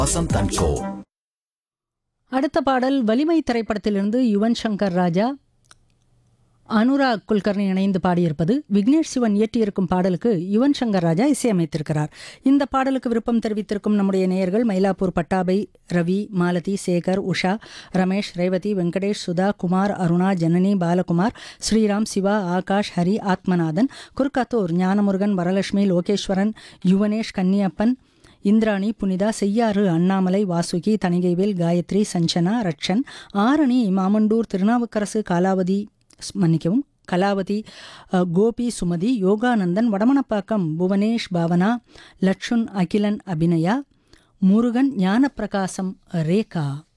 Vasanth and கோ அடுத்த பாடல் வலிமை திரைப்படத்திலிருந்து யுவன் சங்கர் ராஜா அனுராக் குல்கர்னி இணைந்து பாடியிருப்பது விக்னேஷ் சிவன் இயற்றியிருக்கும் பாடலுக்கு யுவன் சங்கர் ராஜா இசையமைத்திருக்கிறார் இந்த பாடலுக்கு விருப்பம் தெரிவித்திருக்கும் நம்முடைய நேயர்கள் மயிலாப்பூர் பட்டாபை ரவி மாலதி சேகர் உஷா ரமேஷ் ரேவதி வெங்கடேஷ் சுதா குமார் அருணா ஜனனி பாலகுமார் ஸ்ரீராம் சிவா ஆகாஷ் ஹரி ஆத்மநாதன் குர்காத்தூர் ஞானமுருகன் வரலட்சுமி லோகேஸ்வரன் யுவனேஷ் கன்னியப்பன் இந்திராணி புனிதா செய்யாறு அண்ணாமலை வாசுகி தணிகைவேல் காயத்ரி சஞ்சனா ரட்சன் ஆரணி மாமண்டூர் திருநாவுக்கரசு காலாவதி ஸ்- மன்னிக்கவும் கலாவதி அ, கோபி சுமதி யோகானந்தன் வடமணப்பாக்கம் புவனேஷ் பாவனா லட்சுன் அகிலன் அபிநயா முருகன் ஞானப்பிரகாசம் ரேகா